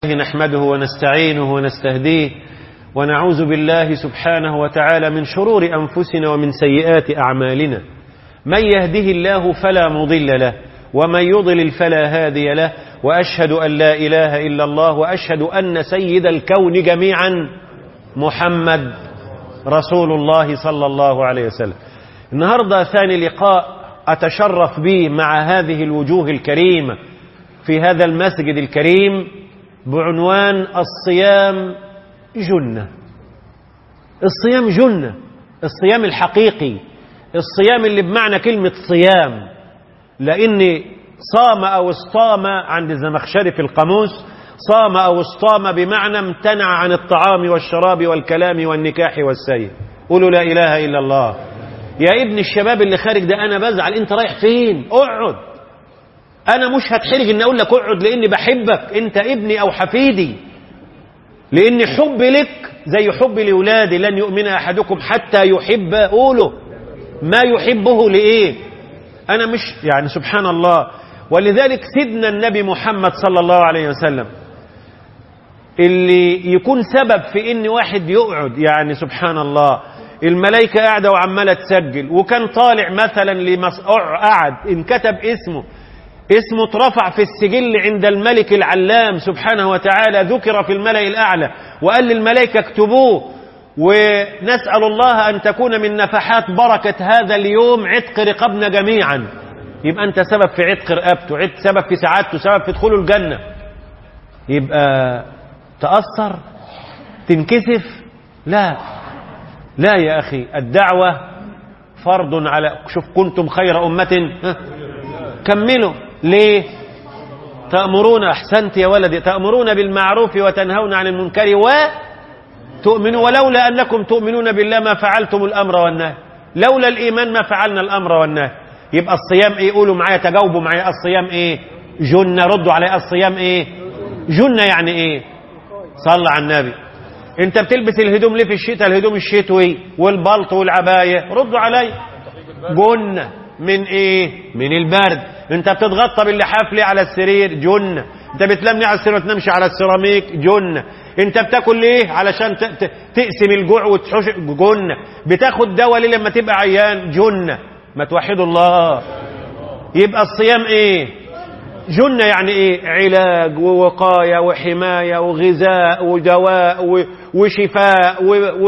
لله نحمده ونستعينه ونستهديه ونعوذ بالله سبحانه وتعالى من شرور أنفسنا ومن سيئات أعمالنا من يهده الله فلا مضل له ومن يضلل فلا هادي له وأشهد أن لا إله إلا الله وأشهد أن سيد الكون جميعا محمد رسول الله صلى الله عليه وسلم النهاردة ثاني لقاء أتشرف به مع هذه الوجوه الكريمة في هذا المسجد الكريم بعنوان الصيام جنة الصيام جنة الصيام الحقيقي الصيام اللي بمعنى كلمة صيام لأن صام أو اصطام عند الزمخشري في القاموس صام أو اصطام بمعنى امتنع عن الطعام والشراب والكلام والنكاح والسير قولوا لا إله إلا الله يا ابن الشباب اللي خارج ده أنا بزعل أنت رايح فين اقعد أنا مش هتحرج إن أقول لك اقعد لأني بحبك أنت ابني أو حفيدي لأن حبي لك زي حبي لأولادي لن يؤمن أحدكم حتى يحب قوله ما يحبه لإيه أنا مش يعني سبحان الله ولذلك سيدنا النبي محمد صلى الله عليه وسلم اللي يكون سبب في ان واحد يقعد يعني سبحان الله الملائكة قاعدة وعمالة تسجل وكان طالع مثلا لمس... قعد انكتب اسمه اسمه اترفع في السجل عند الملك العلام سبحانه وتعالى ذكر في الملأ الأعلى وقال للملائكة اكتبوه ونسأل الله أن تكون من نفحات بركة هذا اليوم عتق رقابنا جميعا يبقى أنت سبب في عتق رقبته عتق سبب في سعادته سبب في دخوله الجنة يبقى تأثر تنكسف لا لا يا أخي الدعوة فرض على شوف كنتم خير أمة كملوا ليه تأمرون أحسنت يا ولدي تأمرون بالمعروف وتنهون عن المنكر وتؤمنوا ولولا أنكم تؤمنون بالله ما فعلتم الأمر والنهي لولا الإيمان ما فعلنا الأمر والنهي يبقى الصيام إيه قولوا معايا تجاوبوا معايا الصيام إيه جنة ردوا علي الصيام إيه جنة يعني إيه صلى على النبي انت بتلبس الهدوم ليه في الشتاء الهدوم الشتوي والبلط والعباية ردوا علي جنة من ايه من البرد انت بتتغطى باللحاف ليه على السرير جنة انت بتلم ليه على السرير ما تنامش على السيراميك جنة انت بتاكل ليه علشان تقسم الجوع وتحوش جنة بتاخد دواء ليه لما تبقى عيان جنة ما توحدوا الله يبقى الصيام ايه جنة يعني ايه علاج ووقاية وحماية وغذاء ودواء وشفاء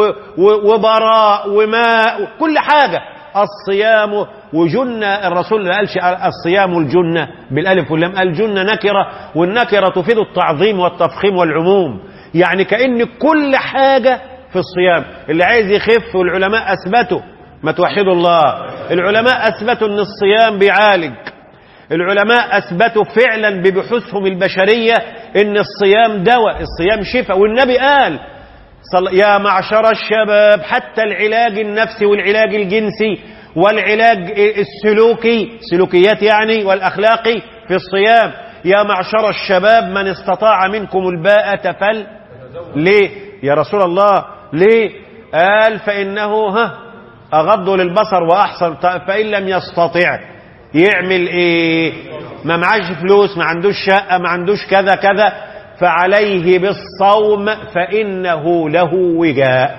وبراء وماء كل حاجة الصيام وجنة الرسول ما قالش الصيام الجنة بالالف واللام قال جنة نكرة والنكرة تفيد التعظيم والتفخيم والعموم يعني كأن كل حاجة في الصيام اللي عايز يخف والعلماء أثبتوا ما توحدوا الله العلماء أثبتوا أن الصيام بيعالج العلماء أثبتوا فعلا ببحوثهم البشرية أن الصيام دواء الصيام شفاء والنبي قال يا معشر الشباب حتى العلاج النفسي والعلاج الجنسي والعلاج السلوكي سلوكيات يعني والأخلاقي في الصيام يا معشر الشباب من استطاع منكم الباءة فل ليه يا رسول الله ليه قال فإنه ها أغض للبصر وأحسن فإن لم يستطع يعمل ايه ما معاش فلوس ما عندوش شقة ما عندوش كذا كذا فعليه بالصوم فإنه له وجاء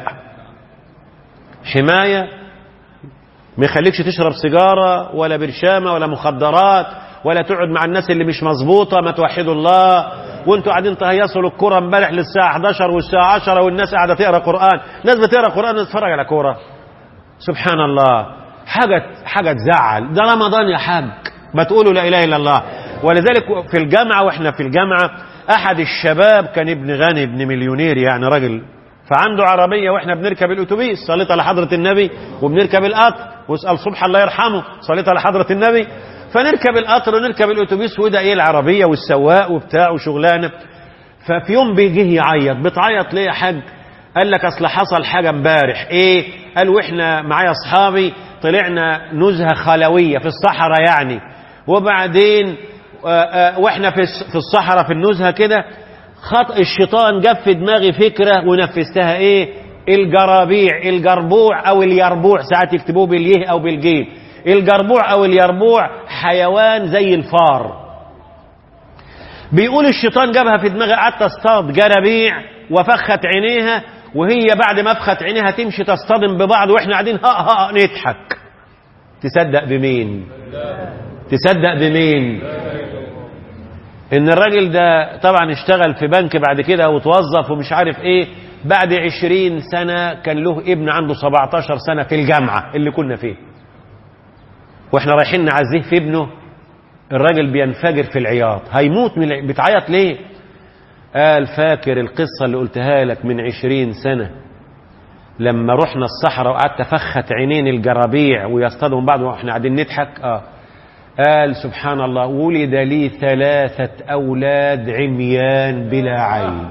حماية ما يخليكش تشرب سيجارة ولا برشامة ولا مخدرات ولا تقعد مع الناس اللي مش مظبوطة ما توحدوا الله وانتوا قاعدين تهيصوا للكرة امبارح للساعة 11 والساعة 10 والناس قاعدة تقرا قرآن ناس بتقرا قرآن تتفرج على كورة سبحان الله حاجة حاجة تزعل ده رمضان يا حاج ما تقولوا لا إله إلا الله ولذلك في الجامعة وإحنا في الجامعة أحد الشباب كان ابن غني ابن مليونير يعني راجل فعنده عربية وإحنا بنركب الأتوبيس صليت على حضرة النبي وبنركب القطر واسأل صبح الله يرحمه صليت على حضرة النبي فنركب القطر ونركب الأتوبيس وده إيه العربية والسواق وبتاع وشغلانة ففي يوم بيجيه يعيط بتعيط ليه يا حاج قال لك أصل حصل حاجة امبارح إيه قال وإحنا معايا أصحابي طلعنا نزهة خلوية في الصحراء يعني وبعدين واحنا في الصحراء في النزهة كده خط الشيطان جاب في دماغي فكرة ونفذتها ايه الجرابيع الجربوع او اليربوع ساعات يكتبوه باليه او بالجيم الجربوع او اليربوع حيوان زي الفار بيقول الشيطان جابها في دماغها قعدت تصطاد جرابيع وفخت عينيها وهي بعد ما فخت عينيها تمشي تصطدم ببعض واحنا قاعدين ها ها نضحك تصدق بمين تصدق بمين ان الراجل ده طبعا اشتغل في بنك بعد كده وتوظف ومش عارف ايه بعد عشرين سنة كان له ابن عنده 17 سنة في الجامعة اللي كنا فيه واحنا رايحين نعزيه في ابنه الراجل بينفجر في العياط هيموت من الع- بتعيط ليه قال فاكر القصة اللي قلتها لك من عشرين سنة لما رحنا الصحراء وقعدت فخت عينين الجرابيع ويصطادهم بعض واحنا قاعدين نضحك اه قال سبحان الله ولد لي ثلاثة أولاد عميان بلا عين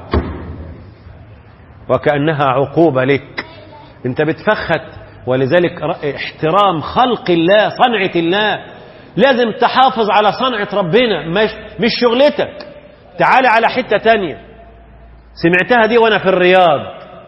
وكأنها عقوبة لك انت بتفخت ولذلك ر- احترام خلق الله صنعة الله لازم تحافظ على صنعة ربنا مش, مش شغلتك تعالى على حتة تانية سمعتها دي وانا في الرياض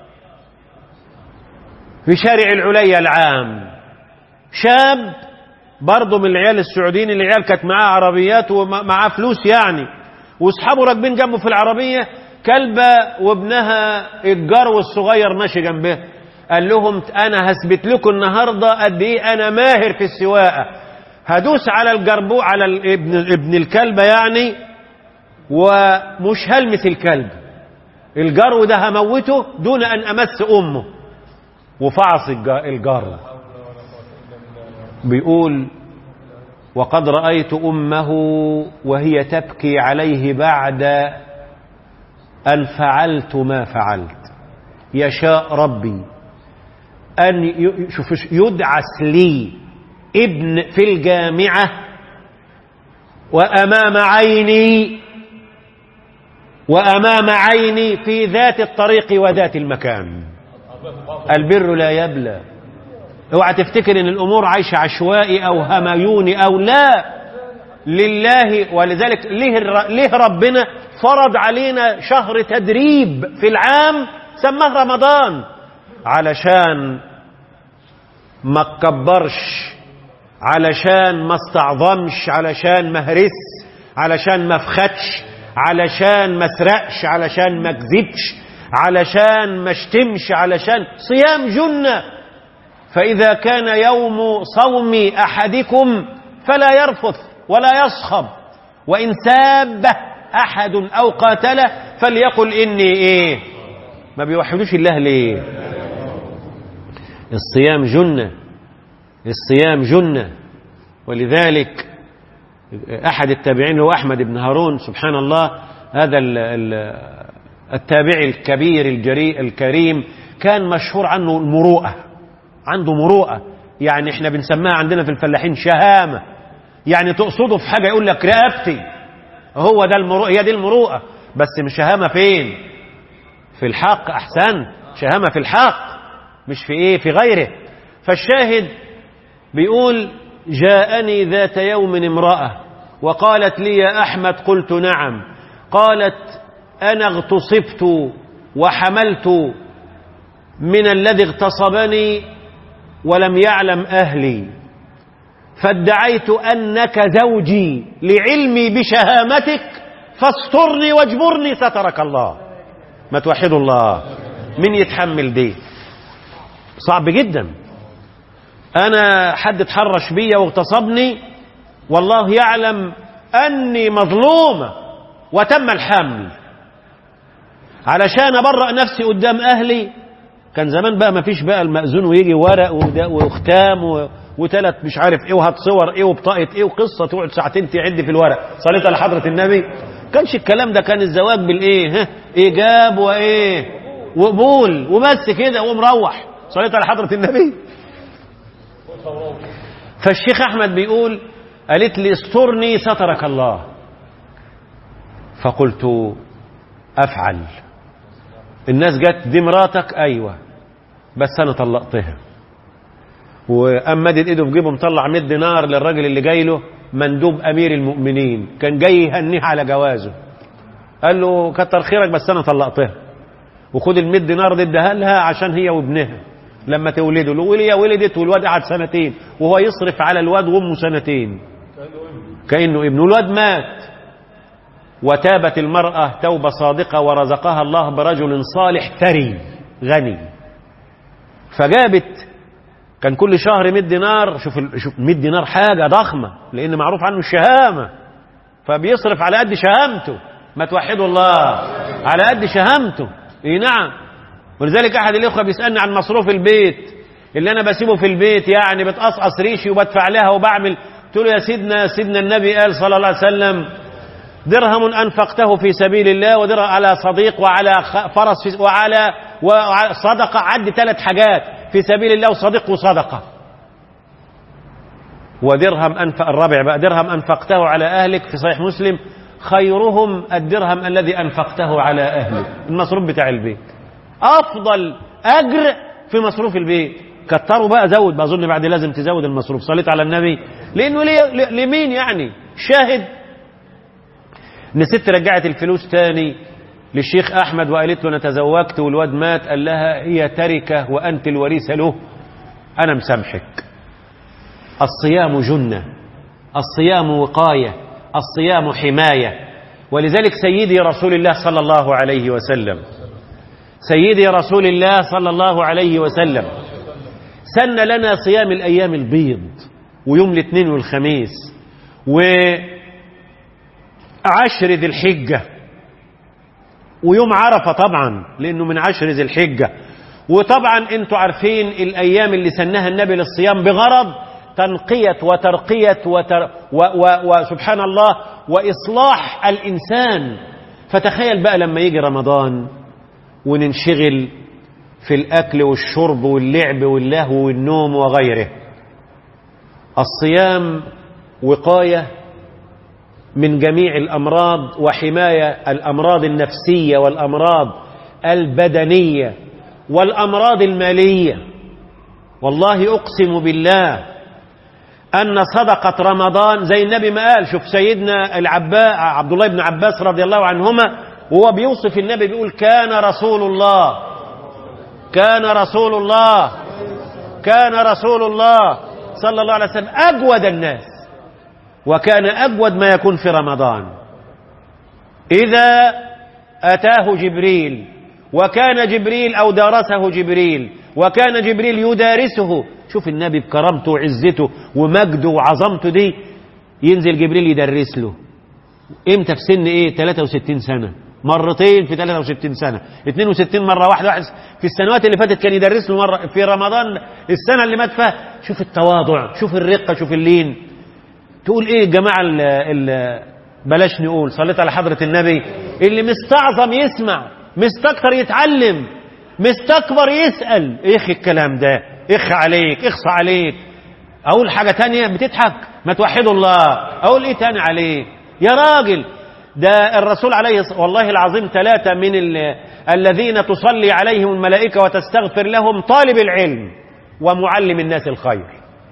في شارع العليا العام شاب برضه من العيال السعوديين اللي العيال كانت معاه عربيات ومعاه فلوس يعني واصحابه راكبين جنبه في العربيه كلبه وابنها الجرو الصغير ماشي جنبها قال لهم انا هثبت لكم النهارده قد ايه انا ماهر في السواقه هدوس على الجربو على الابن ابن الكلبه يعني ومش هلمس الكلب الجرو ده هموته دون ان امس امه وفعص الج- الجرو بيقول وقد رأيت أمه وهي تبكي عليه بعد أن فعلت ما فعلت يشاء ربي أن ي- شوف يدعس لي ابن في الجامعة وأمام عيني وأمام عيني في ذات الطريق وذات المكان البر لا يبلى اوعى تفتكر ان الامور عايشه عشوائي او هميوني او لا لله ولذلك ليه الر- ليه ربنا فرض علينا شهر تدريب في العام سماه رمضان علشان ما تكبرش علشان ما استعظمش علشان ما هرس علشان ما فختش علشان ما سرقش علشان ما كذبش علشان ما اشتمش علشان صيام جنه فإذا كان يوم صوم أحدكم فلا يرفث ولا يصخب وإن ساب أحد أو قاتله فليقل إني إيه ما بيوحدوش الله ليه الصيام جنة الصيام جنة ولذلك أحد التابعين هو أحمد بن هارون سبحان الله هذا ال- ال- التابعي الكبير الجريء الكريم كان مشهور عنه المروءة عنده مروءة يعني احنا بنسميها عندنا في الفلاحين شهامة يعني تقصده في حاجة يقول لك رقبتي هو ده المروءة هي دي المروءة بس مش شهامة فين في الحق أحسن شهامة في الحق مش في ايه في غيره فالشاهد بيقول جاءني ذات يوم امرأة وقالت لي يا أحمد قلت نعم قالت أنا اغتصبت وحملت من الذي اغتصبني ولم يعلم أهلي فادعيت أنك زوجي لعلمي بشهامتك فاسترني واجبرني سترك الله ما توحدوا الله من يتحمل دي صعب جدا أنا حد اتحرش بيا واغتصبني والله يعلم أني مظلومة وتم الحمل علشان أبرأ نفسي قدام أهلي كان زمان بقى ما فيش بقى المأذون ويجي ورق وده- وختام و- وتلات مش عارف ايه وهتصور ايه وبطاقة ايه وقصة تقعد ساعتين تعد في الورق صليت على حضرة النبي كانش الكلام ده كان الزواج بالايه ها ايجاب وايه وقبول وبس كده ومروح صليت على حضرة النبي فالشيخ احمد بيقول قالت لي استرني سترك الله فقلت افعل الناس جت دي مراتك ايوه بس انا طلقتها وقام مدد ايده في جيبه مطلع 100 دينار للراجل اللي جاي له مندوب امير المؤمنين كان جاي يهنيه على جوازه قال له كتر خيرك بس انا طلقتها وخد ال 100 دينار دي اداها لها عشان هي وابنها لما تولده له ولي ولدت والواد قعد سنتين وهو يصرف على الواد وامه سنتين كانه ابنه الواد مات وتابت المرأة توبة صادقة ورزقها الله برجل صالح ثري غني فجابت كان كل شهر 100 دينار شوف ال- شوف 100 دينار حاجة ضخمة لأن معروف عنه الشهامة فبيصرف على قد شهامته ما توحدوا الله على قد شهامته اي نعم ولذلك احد الاخوه بيسالني عن مصروف البيت اللي انا بسيبه في البيت يعني بتقصقص ريشي وبدفع لها وبعمل قلت له يا سيدنا سيدنا النبي قال صلى الله عليه وسلم درهم انفقته في سبيل الله ودرهم على صديق وعلى خ- فرس في وعلى وصدقه عد ثلاث حاجات في سبيل الله وصديق وصدقه ودرهم أنفق الرابع بقى درهم أنفقته على أهلك في صحيح مسلم خيرهم الدرهم الذي أنفقته على أهلك المصروف بتاع البيت أفضل أجر في مصروف البيت كتروا بقى زود بقى أظن بعد لازم تزود المصروف صليت على النبي لأنه ليه ليه- لمين يعني شاهد نسيت رجعت الفلوس تاني للشيخ أحمد وقالت له أنا تزوجت والواد مات قال لها هي تركة وأنت الوريثة له أنا مسامحك الصيام جنة الصيام وقاية الصيام حماية ولذلك سيدي رسول الله صلى الله عليه وسلم سيدي رسول الله صلى الله عليه وسلم سن لنا صيام الأيام البيض ويوم الاثنين والخميس وعشر ذي الحجة ويوم عرفة طبعا لأنه من عشر ذي الحجة وطبعا انتوا عارفين الأيام اللي سنها النبي للصيام بغرض تنقية وترقية وتر و و وسبحان الله وإصلاح الإنسان فتخيل بقى لما يجي رمضان وننشغل في الأكل والشرب واللعب واللهو والنوم وغيره الصيام وقاية من جميع الأمراض وحماية الأمراض النفسية والأمراض البدنية والأمراض المالية والله أقسم بالله أن صدقة رمضان زي النبي ما قال شوف سيدنا العباء عبد الله بن عباس رضي الله عنهما وهو بيوصف النبي بيقول كان رسول الله كان رسول الله كان رسول الله صلى الله عليه وسلم أجود الناس وكان أجود ما يكون في رمضان إذا أتاه جبريل وكان جبريل أو دارسه جبريل وكان جبريل يدارسه شوف النبي بكرامته وعزته ومجده وعظمته دي ينزل جبريل يدرس له امتى في سن ايه 63 سنة مرتين في 63 سنة 62 مرة واحدة واحد في السنوات اللي فاتت كان يدرس له مرة في رمضان السنة اللي مات فيها شوف التواضع شوف الرقة شوف اللين تقول ايه الجماعة ال ال بلاش نقول صليت على حضرة النبي اللي مستعظم يسمع مستكتر يتعلم مستكبر يسأل ايه الكلام ده اخ عليك اخص عليك اقول حاجة تانية بتضحك ما توحدوا الله اقول ايه تاني عليه يا راجل ده الرسول عليه الص- والله العظيم ثلاثة من ال- الذين تصلي عليهم الملائكة وتستغفر لهم طالب العلم ومعلم الناس الخير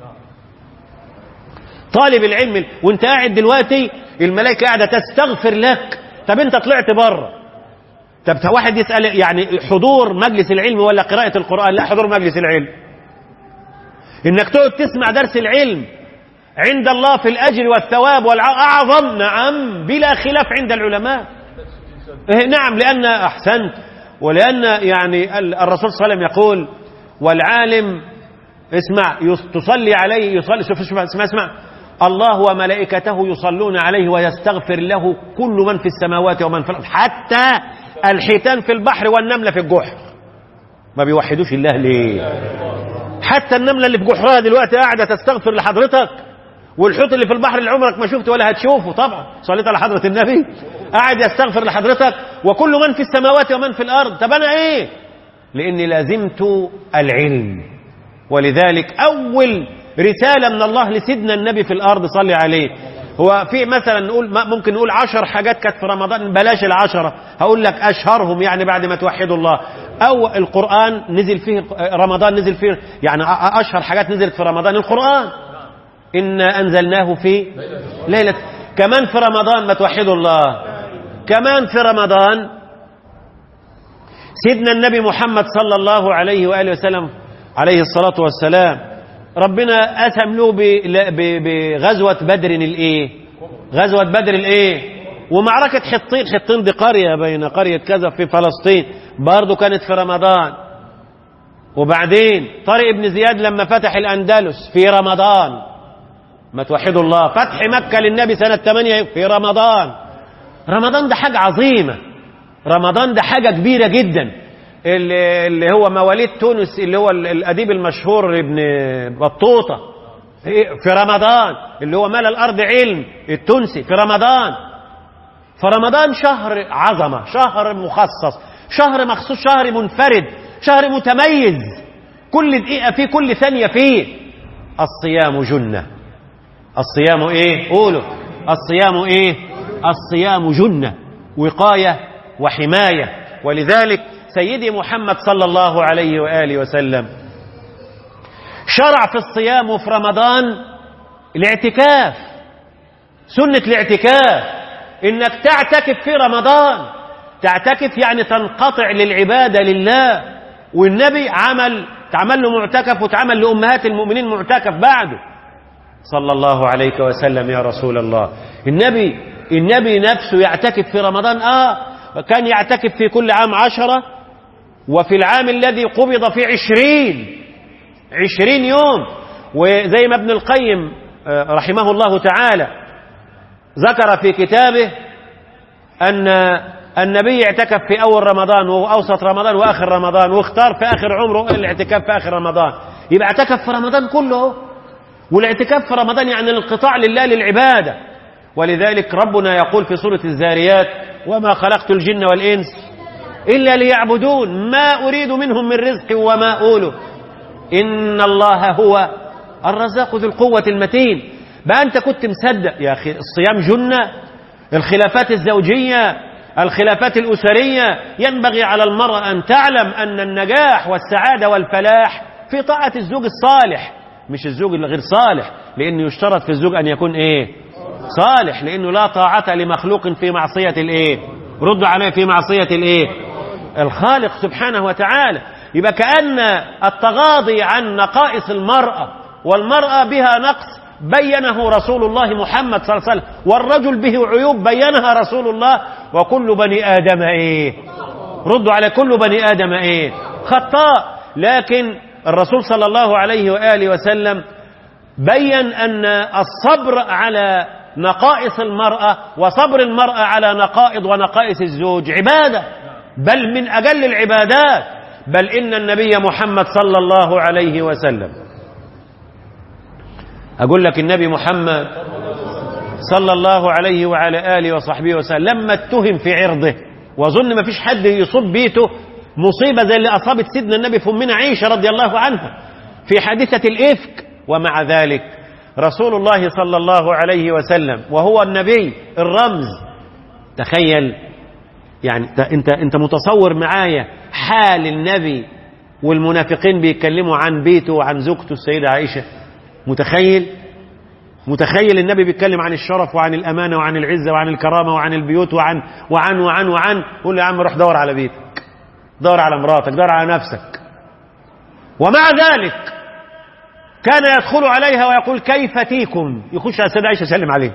طالب العلم وانت قاعد دلوقتي الملائكة قاعدة تستغفر لك طب انت طلعت بره طب واحد يسأل يعني حضور مجلس العلم ولا قراءة القرآن لا حضور مجلس العلم انك تقعد تسمع درس العلم عند الله في الأجر والثواب والأعظم نعم بلا خلاف عند العلماء إيه نعم لأن أحسنت ولأن يعني ال- الرسول صلى الله عليه وسلم يقول والعالم اسمع يص- تصلي عليه يصلي شوف اسمع اسمع, اسمع الله وملائكته يصلون عليه ويستغفر له كل من في السماوات ومن في الأرض حتى الحيتان في البحر والنملة في الجحر ما بيوحدوش الله ليه حتى النملة اللي في جحرها دلوقتي قاعدة تستغفر لحضرتك والحوت اللي في البحر اللي عمرك ما شفته ولا هتشوفه طبعا صليت على حضرة النبي قاعد يستغفر لحضرتك وكل من في السماوات ومن في الأرض طب أنا إيه لأني لازمت العلم ولذلك أول رسالة من الله لسيدنا النبي في الأرض صلي عليه هو في مثلا نقول ما- ممكن نقول عشر حاجات كانت في رمضان بلاش العشرة هقول لك أشهرهم يعني بعد ما توحدوا الله أو القرآن نزل فيه رمضان نزل فيه يعني أ- أشهر حاجات نزلت في رمضان القرآن إنا أنزلناه في ليلة كمان في رمضان ما توحدوا الله كمان في رمضان سيدنا النبي محمد صلى الله عليه وآله وسلم عليه الصلاة والسلام ربنا أسم له ب- ل- ب- بغزوة بدر الإيه غزوة بدر الإيه ومعركة حطين حطين دي قرية بين قرية كذا في فلسطين برضه كانت في رمضان وبعدين طارق بن زياد لما فتح الأندلس في رمضان ما توحدوا الله فتح مكة للنبي سنة 8 في رمضان رمضان ده حاجة عظيمة رمضان ده حاجة كبيرة جدا اللي اللي هو مواليد تونس اللي هو الأديب المشهور ابن بطوطة في رمضان اللي هو مال الأرض علم التونسي في رمضان فرمضان شهر عظمة شهر مخصص شهر مخصوص شهر منفرد شهر متميز كل دقيقة فيه كل ثانية فيه الصيام جنة الصيام ايه قولوا الصيام ايه الصيام جنة وقاية وحماية ولذلك سيدي محمد صلى الله عليه وآله وسلم شرع في الصيام وفي رمضان الاعتكاف سنة الاعتكاف انك تعتكف في رمضان تعتكف يعني تنقطع للعبادة لله والنبي عمل تعمل له معتكف وتعمل لأمهات المؤمنين معتكف بعده صلى الله عليك وسلم يا رسول الله النبي النبي نفسه يعتكف في رمضان آه كان يعتكف في كل عام عشرة وفي العام الذي قبض في عشرين عشرين يوم وزي ما ابن القيم رحمه الله تعالى ذكر في كتابه أن النبي اعتكف في أول رمضان وأوسط رمضان وآخر رمضان واختار في آخر عمره الاعتكاف في آخر رمضان يبقى اعتكف في رمضان كله والاعتكاف في رمضان يعني الانقطاع لله للعبادة ولذلك ربنا يقول في سورة الزاريات وما خلقت الجن والإنس إلا ليعبدون ما أريد منهم من رزق وما أوله إن الله هو الرزاق ذو القوة المتين بقى أنت كنت مصدق يا أخي الصيام جنة الخلافات الزوجية الخلافات الأسرية ينبغي على المرأة أن تعلم أن النجاح والسعادة والفلاح في طاعة الزوج الصالح مش الزوج الغير صالح لأنه يشترط في الزوج أن يكون إيه صالح لأنه لا طاعة لمخلوق في معصية الإيه رد عليه في معصية الإيه الخالق سبحانه وتعالى يبقى كأن التغاضي عن نقائص المرأة والمرأة بها نقص بينه رسول الله محمد صلى الله عليه وسلم والرجل به عيوب بينها رسول الله وكل بني آدم إيه ردوا على كل بني آدم إيه خطاء لكن الرسول صلى الله عليه وآله وسلم بين أن الصبر على نقائص المرأة وصبر المرأة على نقائض ونقائص الزوج عبادة بل من أجل العبادات بل إن النبي محمد صلى الله عليه وسلم أقول لك النبي محمد صلى الله عليه وعلى آله وصحبه وسلم لما اتهم في عرضه وظن ما فيش حد يصب بيته مصيبة زي اللي أصابت سيدنا النبي في أمنا عائشة رضي الله عنها في حادثة الإفك ومع ذلك رسول الله صلى الله عليه وسلم وهو النبي الرمز تخيل يعني انت انت متصور معايا حال النبي والمنافقين بيتكلموا عن بيته وعن زوجته السيدة عائشة متخيل متخيل النبي بيتكلم عن الشرف وعن الأمانة وعن العزة وعن الكرامة وعن البيوت وعن وعن وعن وعن قول له يا عم روح دور على بيتك دور على مراتك دور على نفسك ومع ذلك كان يدخل عليها ويقول كيف تيكم يخش على السيدة عائشة يسلم عليه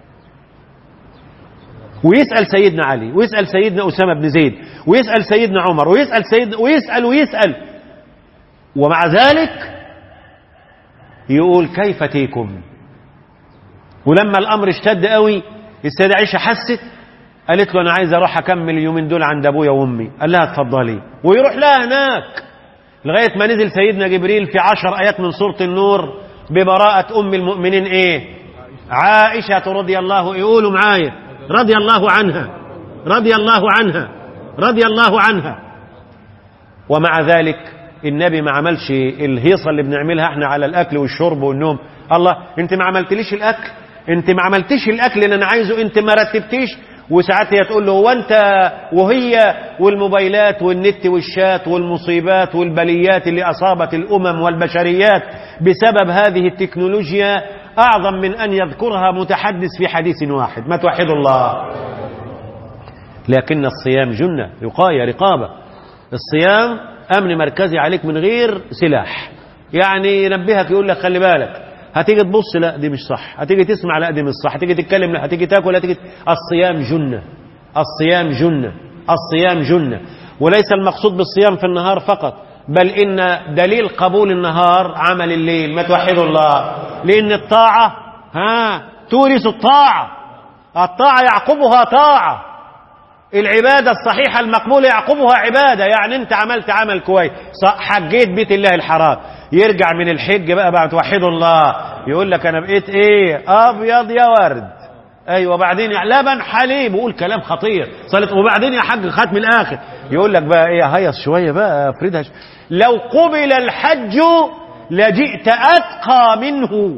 ويسأل سيدنا علي ويسأل سيدنا أسامة بن زيد ويسأل سيدنا عمر ويسأل سيدنا ويسأل ويسأل ومع ذلك يقول كيف تيكم ولما الأمر اشتد قوي السيدة عائشة حست قالت له أنا عايز أروح أكمل اليومين دول عند أبويا وأمي قال لها اتفضلي ويروح لها هناك لغاية ما نزل سيدنا جبريل في عشر آيات من سورة النور ببراءة أم المؤمنين إيه عائشة رضي الله يقولوا معايا رضي الله عنها رضي الله عنها رضي الله عنها ومع ذلك النبي ما عملش الهيصة اللي بنعملها احنا على الأكل والشرب والنوم الله انت ما عملتليش الأكل انت ما عملتيش الأكل اللي أنا عايزه انت ما رتبتيش وساعات هي تقول له وانت وهي والموبايلات والنت والشات والمصيبات والبليات اللي أصابت الأمم والبشريات بسبب هذه التكنولوجيا أعظم من أن يذكرها متحدث في حديث واحد ما توحد الله لكن الصيام جنة وقاية رقابة الصيام أمن مركزي عليك من غير سلاح يعني ينبهك يقول لك خلي بالك هتيجي تبص لا دي مش صح هتيجي تسمع لا دي مش صح هتيجي تتكلم لا هتيجي تاكل هتيجي الصيام جنة الصيام جنة الصيام جنة وليس المقصود بالصيام في النهار فقط بل إن دليل قبول النهار عمل الليل ما توحدوا الله لأن الطاعة ها تورث الطاعة الطاعة يعقبها طاعة العبادة الصحيحة المقبولة يعقبها عبادة يعني انت عملت عمل كويس حجيت بيت الله الحرام يرجع من الحج بقى بعد توحدوا الله يقول لك انا بقيت ايه ابيض يا ورد ايوه وبعدين يا لبن حليب ويقول كلام خطير صلت وبعدين يا حاج ختم الاخر يقول لك بقى ايه هيص شويه بقى افردها شوية. لو قبل الحج لجئت اتقى منه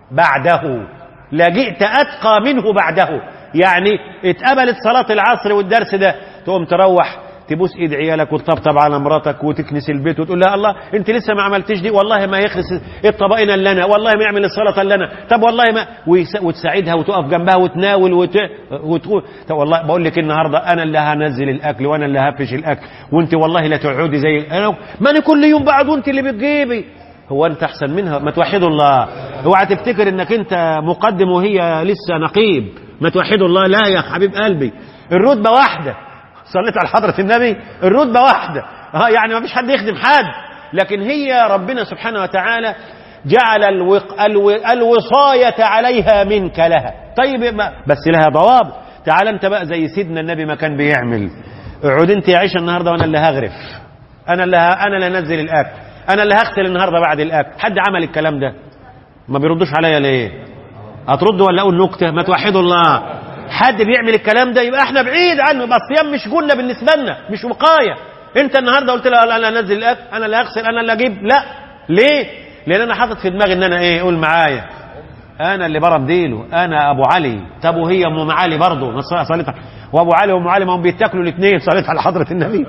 بعده لجئت اتقى منه بعده يعني اتقبلت صلاة العصر والدرس ده تقوم تروح تبوس ايد عيالك وتطبطب على مراتك وتكنس البيت وتقول لها الله انت لسه ما عملتش دي والله ما يخلص الطبقين اللي انا والله ما يعمل السلطه اللي انا طب والله ما وتساعدها وتقف جنبها وتناول وت... وتقول طب والله بقول لك النهارده انا اللي هنزل الاكل وانا اللي هفش الاكل وانت والله لا تقعدي زي انا ما انا كل يوم بعد وانت اللي بتجيبي هو انت احسن منها ما توحدوا الله اوعى تفتكر انك انت مقدم وهي لسه نقيب ما توحدوا الله لا يا حبيب قلبي الرتبه واحده صليت على حضرة النبي الرتبة واحدة اه يعني ما فيش حد يخدم حد لكن هي ربنا سبحانه وتعالى جعل الوق... الو... الوصاية عليها منك لها طيب ما... بس لها ضوابط تعال انت بقى زي سيدنا النبي ما كان بيعمل اقعد انت يا عيشة النهاردة وانا اللي هغرف انا اللي ه... انا اللي انزل الاكل انا اللي هغسل النهاردة بعد الاكل حد عمل الكلام ده ما بيردوش عليا ليه هترد ولا اقول نكتة ما توحدوا الله حد بيعمل الكلام ده يبقى احنا بعيد عنه يبقى الصيام مش جنة بالنسبة لنا مش وقاية انت النهاردة قلت لها انا انزل الاكل انا اللي هغسل انا اللي اجيب لا ليه لان انا حاطط في دماغي ان انا ايه قول معايا انا اللي برم ديله انا ابو علي طب وهي ام علي برضه صليت وابو علي وام علي ما هم بيتاكلوا الاثنين صليت على حضرة النبي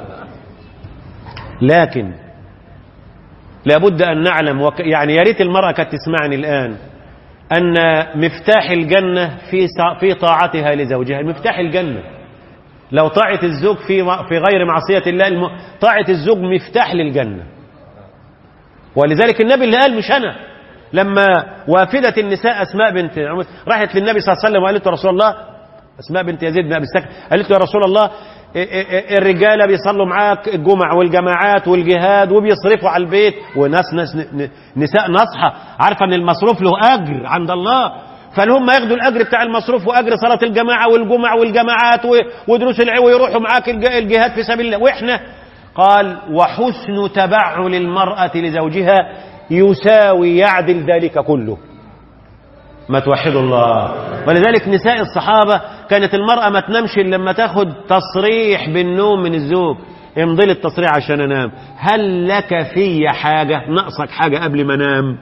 لكن لابد ان نعلم وك... يعني يا ريت المرأة كانت تسمعني الان أن مفتاح الجنة في في طاعتها لزوجها مفتاح الجنة لو طاعة الزوج في في غير معصية الله طاعة الزوج مفتاح للجنة ولذلك النبي اللي قال مش أنا لما وافدت النساء أسماء بنت راحت للنبي صلى الله عليه وسلم وقالت له رسول الله أسماء بنت يزيد بن أبي السكن قالت له يا رسول الله الرجاله بيصلوا معاك الجمع والجماعات والجهاد وبيصرفوا على البيت وناس ناس نساء ناصحه عارفه ان المصروف له اجر عند الله فالهم ياخدوا الاجر بتاع المصروف واجر صلاه الجماعه والجمع والجماعات ودروس العلم ويروحوا معاك الجهاد في سبيل الله واحنا قال وحسن تبعل المراه لزوجها يساوي يعدل ذلك كله ما توحدوا الله ولذلك نساء الصحابة كانت المرأة ما تنامش إلا لما تاخد تصريح بالنوم من الزوج امضي لي التصريح عشان انام هل لك في حاجة ناقصك حاجة قبل ما انام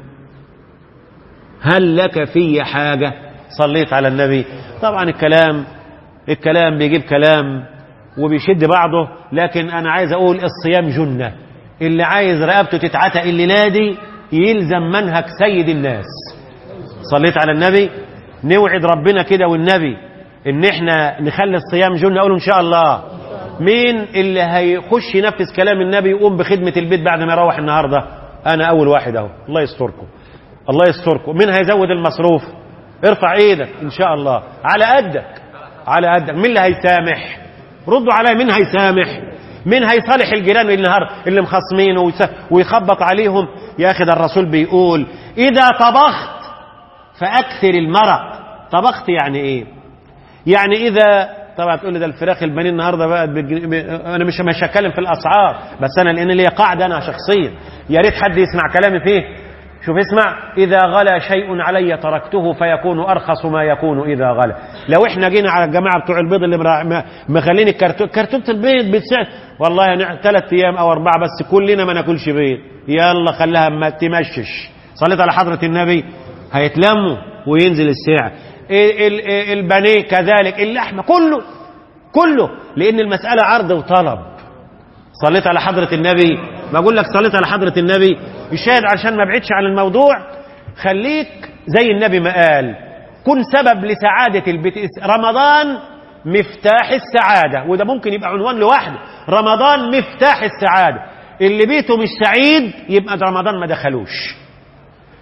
هل لك في حاجة صليت على النبي طبعا الكلام الكلام بيجيب كلام وبيشد بعضه لكن انا عايز اقول الصيام جنة اللي عايز رقبته تتعتق الليلة دي يلزم منهج سيد الناس صليت على النبي نوعد ربنا كده والنبي ان احنا نخلي الصيام جنة اقول ان شاء الله مين اللي هيخش ينفذ كلام النبي يقوم بخدمة البيت بعد ما يروح النهاردة انا اول واحد اهو الله يستركم الله يستركم مين هيزود المصروف ارفع ايدك ان شاء الله على قدك على قدك مين اللي هيسامح ردوا عليا مين هيسامح مين هيصالح الجيران النهار اللي مخصمينه ويخبط عليهم يا اخي ده الرسول بيقول اذا طبخت فأكثر المرق طبخت يعني إيه يعني إذا طبعا تقول لي ده الفراخ البانيه النهارده بقى بج... ب... انا مش مش هتكلم في الاسعار بس انا لان ليا قاعده انا شخصيا يا ريت حد يسمع كلامي فيه شوف اسمع اذا غلا شيء علي تركته فيكون ارخص ما يكون اذا غلا لو احنا جينا على الجماعه بتوع البيض اللي مرا... مخلين الكرتون كرتونه البيض بتسعر والله يعني ثلاث ايام او اربعه بس كلنا ما ناكلش بيض يلا خليها ما تمشش صليت على حضره النبي هيتلموا وينزل السعر البانيه كذلك اللحمه كله كله لان المساله عرض وطلب صليت على حضره النبي بقول لك صليت على حضره النبي الشاهد عشان ما ابعدش عن الموضوع خليك زي النبي ما قال كن سبب لسعاده البيت رمضان مفتاح السعاده وده ممكن يبقى عنوان لوحده رمضان مفتاح السعاده اللي بيته مش سعيد يبقى رمضان ما دخلوش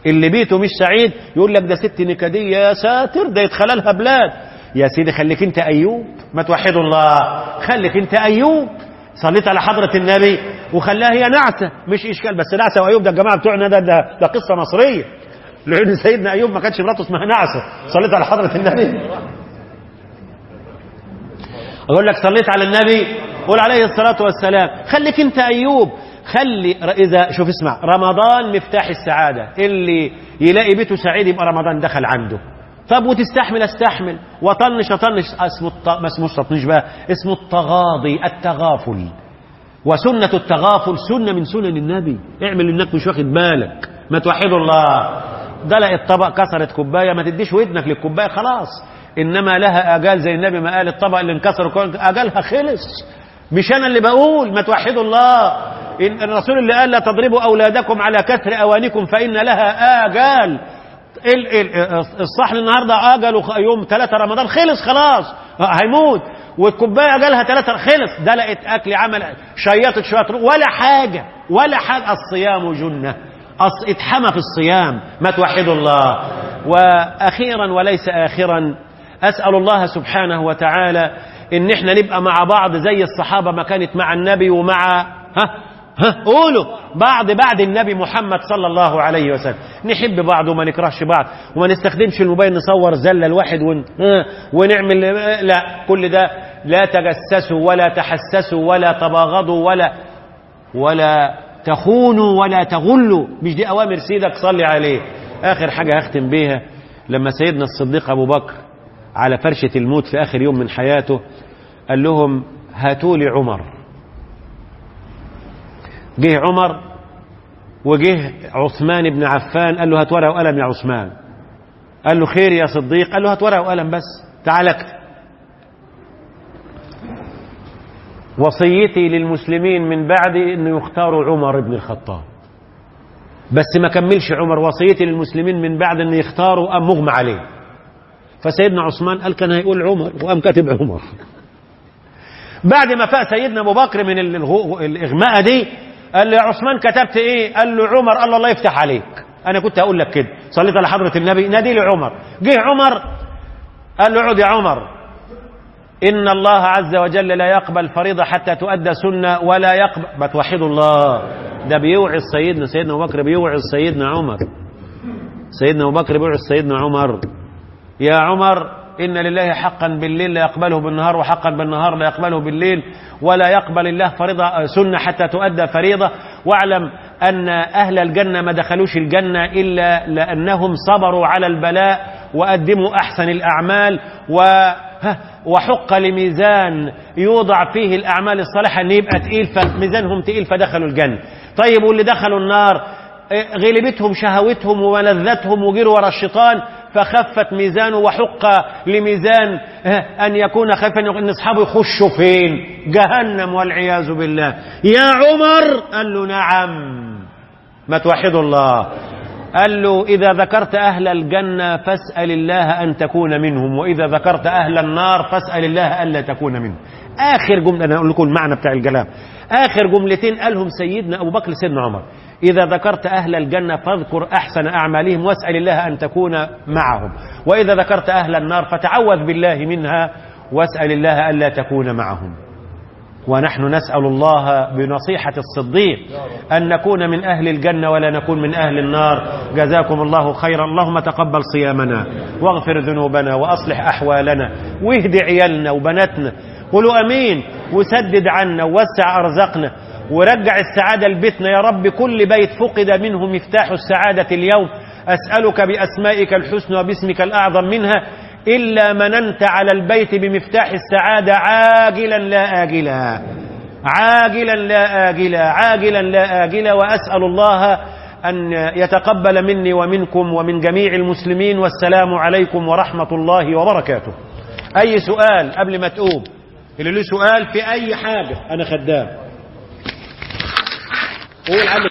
اللي بيته مش سعيد يقول لك ده ست نكدية يا ساتر ده يتخللها بلاد يا سيدي خليك انت ايوب ما توحدوا الله خليك انت ايوب صليت على حضرة النبي وخلاها هي نعسة مش اشكال بس نعسة وايوب ده الجماعة بتوعنا ده ده, ده قصة مصرية لان سيدنا ايوب ما كانش مراته اسمها نعسة صليت على حضرة النبي اقول لك صليت على النبي قول عليه الصلاة والسلام خليك انت ايوب خلي اذا شوف اسمع رمضان مفتاح السعادة اللي يلاقي بيته سعيد يبقى رمضان دخل عنده طب وتستحمل استحمل وطنش اطنش اسمه الط... ما اسمه التطنيش بقى اسمه التغاضي التغافل وسنة التغافل سنة من سنن النبي اعمل انك مش واخد بالك ما توحدوا الله دلق الطبق كسرت كوبايه ما تديش ودنك للكوبايه خلاص انما لها اجال زي النبي ما قال الطبق اللي انكسر اجالها خلص مش انا اللي بقول ما توحدوا الله إن الرسول اللي قال لا تضربوا اولادكم على كسر اوانيكم فان لها اجال الصحن النهارده اجله يوم 3 رمضان خلص خلاص هيموت والكوبايه جالها ثلاثة خلص دلقت اكل عمل شيطت شويه ولا حاجه ولا حاجه الصيام جنه أص... اتحمى في الصيام ما توحدوا الله واخيرا وليس اخرا اسال الله سبحانه وتعالى ان احنا نبقى مع بعض زي الصحابه ما كانت مع النبي ومع ها ها قولوا بعض بعد النبي محمد صلى الله عليه وسلم نحب بعض وما نكرهش بعض وما نستخدمش الموبايل نصور زلة الواحد ون... ونعمل لا كل ده لا تجسسوا ولا تحسسوا ولا تباغضوا ولا ولا تخونوا ولا تغلوا مش دي أوامر سيدك صلي عليه آخر حاجة هختم بيها لما سيدنا الصديق أبو بكر على فرشة الموت في آخر يوم من حياته قال لهم هاتوا لي عمر جه عمر وجه عثمان بن عفان قال له هات ورقه وقلم يا عثمان قال له خير يا صديق قال له هات ورقه وقلم بس تعال اكتب وصيتي للمسلمين من بعدي انه يختاروا عمر بن الخطاب بس ما كملش عمر وصيتي للمسلمين من بعد انه يختاروا ام مغمى عليه فسيدنا عثمان قال كان هيقول عمر وقام كاتب عمر بعد ما فاق سيدنا ابو بكر من الاغماء دي قال له يا عثمان كتبت ايه قال له عمر قال له الله يفتح عليك انا كنت هقول لك كده صليت على حضره النبي نادي لي عمر جه عمر قال له اقعد يا عمر ان الله عز وجل لا يقبل فريضه حتى تؤدى سنه ولا يقبل ما توحدوا الله ده بيوعظ سيدنا سيدنا ابو بكر بيوعظ سيدنا عمر سيدنا ابو بكر بيوعظ سيدنا عمر يا عمر إن لله حقا بالليل لا يقبله بالنهار وحقا بالنهار لا يقبله بالليل ولا يقبل الله فريضة سنة حتى تؤدى فريضة واعلم أن أهل الجنة ما دخلوش الجنة إلا لأنهم صبروا على البلاء وقدموا أحسن الأعمال و وحق لميزان يوضع فيه الأعمال الصالحة أن يبقى تقيل فميزانهم تقيل فدخلوا الجنة طيب واللي دخلوا النار غلبتهم شهوتهم وملذتهم وجروا ورا الشيطان فخفت ميزانه وحق لميزان أن يكون خايفا أن أصحابه يخشوا فين جهنم والعياذ بالله يا عمر قال له نعم ما توحدوا الله قال له إذا ذكرت أهل الجنة فاسأل الله أن تكون منهم وإذا ذكرت أهل النار فاسأل الله ألا تكون منهم آخر جملة أنا أقول لكم المعنى بتاع الكلام آخر جملتين قالهم سيدنا أبو بكر سيدنا عمر إذا ذكرت أهل الجنة فاذكر أحسن أعمالهم واسأل الله أن تكون معهم وإذا ذكرت أهل النار فتعوذ بالله منها واسأل الله ألا تكون معهم ونحن نسأل الله بنصيحة الصديق أن نكون من أهل الجنة ولا نكون من أهل النار جزاكم الله خيرا اللهم تقبل صيامنا واغفر ذنوبنا وأصلح أحوالنا واهد عيالنا وبناتنا قولوا أمين وسدد عنا ووسع أرزقنا ورجع السعادة لبيتنا يا رب كل بيت فقد منه مفتاح السعادة اليوم أسألك بأسمائك الحسنى وباسمك الأعظم منها إلا مننت على البيت بمفتاح السعادة عاجلا لا آجلا عاجلا لا آجلا عاجلا لا آجلا وأسأل الله أن يتقبل مني ومنكم ومن جميع المسلمين والسلام عليكم ورحمة الله وبركاته أي سؤال قبل ما تقوم اللي له سؤال في أي حاجة أنا خدام قول